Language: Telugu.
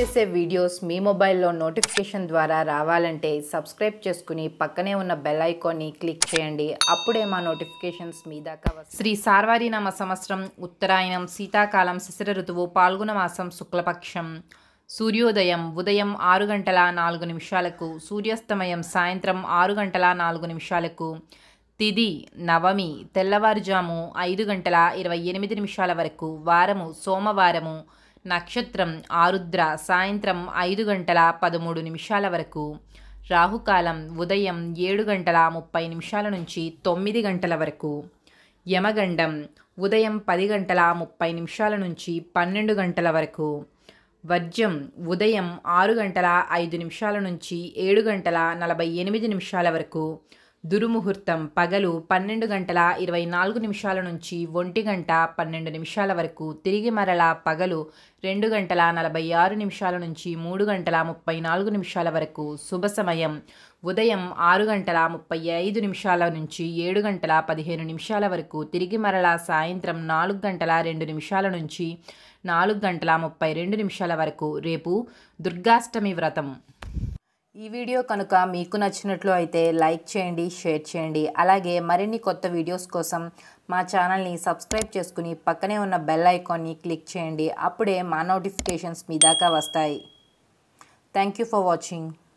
చేసే వీడియోస్ మీ మొబైల్లో నోటిఫికేషన్ ద్వారా రావాలంటే సబ్స్క్రైబ్ చేసుకుని పక్కనే ఉన్న బెల్ ఐకాన్ని క్లిక్ చేయండి అప్పుడే మా నోటిఫికేషన్స్ మీ దాకా వస్తాయి. శ్రీ సార్వారినామ సంవత్సరం ఉత్తరాయణం శీతాకాలం శిశిర ఋతువు పాల్గొన మాసం శుక్లపక్షం సూర్యోదయం ఉదయం ఆరు గంటల నాలుగు నిమిషాలకు సూర్యాస్తమయం సాయంత్రం ఆరు గంటల నాలుగు నిమిషాలకు తిది నవమి తెల్లవారుజాము ఐదు గంటల ఇరవై ఎనిమిది నిమిషాల వరకు వారము సోమవారము నక్షత్రం ఆరుద్ర సాయంత్రం ఐదు గంటల పదమూడు నిమిషాల వరకు రాహుకాలం ఉదయం ఏడు గంటల ముప్పై నిమిషాల నుంచి తొమ్మిది గంటల వరకు యమగండం ఉదయం పది గంటల ముప్పై నిమిషాల నుంచి పన్నెండు గంటల వరకు వర్జం ఉదయం ఆరు గంటల ఐదు నిమిషాల నుంచి ఏడు గంటల నలభై ఎనిమిది నిమిషాల వరకు దుర్ముహూర్తం పగలు పన్నెండు గంటల ఇరవై నాలుగు నిమిషాల నుంచి ఒంటి గంట పన్నెండు నిమిషాల వరకు తిరిగి మరలా పగలు రెండు గంటల నలభై ఆరు నిమిషాల నుంచి మూడు గంటల ముప్పై నాలుగు నిమిషాల వరకు శుభ సమయం ఉదయం ఆరు గంటల ముప్పై ఐదు నిమిషాల నుంచి ఏడు గంటల పదిహేను నిమిషాల వరకు తిరిగి మరలా సాయంత్రం నాలుగు గంటల రెండు నిమిషాల నుంచి నాలుగు గంటల ముప్పై రెండు నిమిషాల వరకు రేపు దుర్గాష్టమి వ్రతం ఈ వీడియో కనుక మీకు నచ్చినట్లు అయితే లైక్ చేయండి షేర్ చేయండి అలాగే మరిన్ని కొత్త వీడియోస్ కోసం మా ఛానల్ని సబ్స్క్రైబ్ చేసుకుని పక్కనే ఉన్న బెల్ ఐకాన్ని క్లిక్ చేయండి అప్పుడే మా నోటిఫికేషన్స్ మీ దాకా వస్తాయి థ్యాంక్ యూ ఫర్ వాచింగ్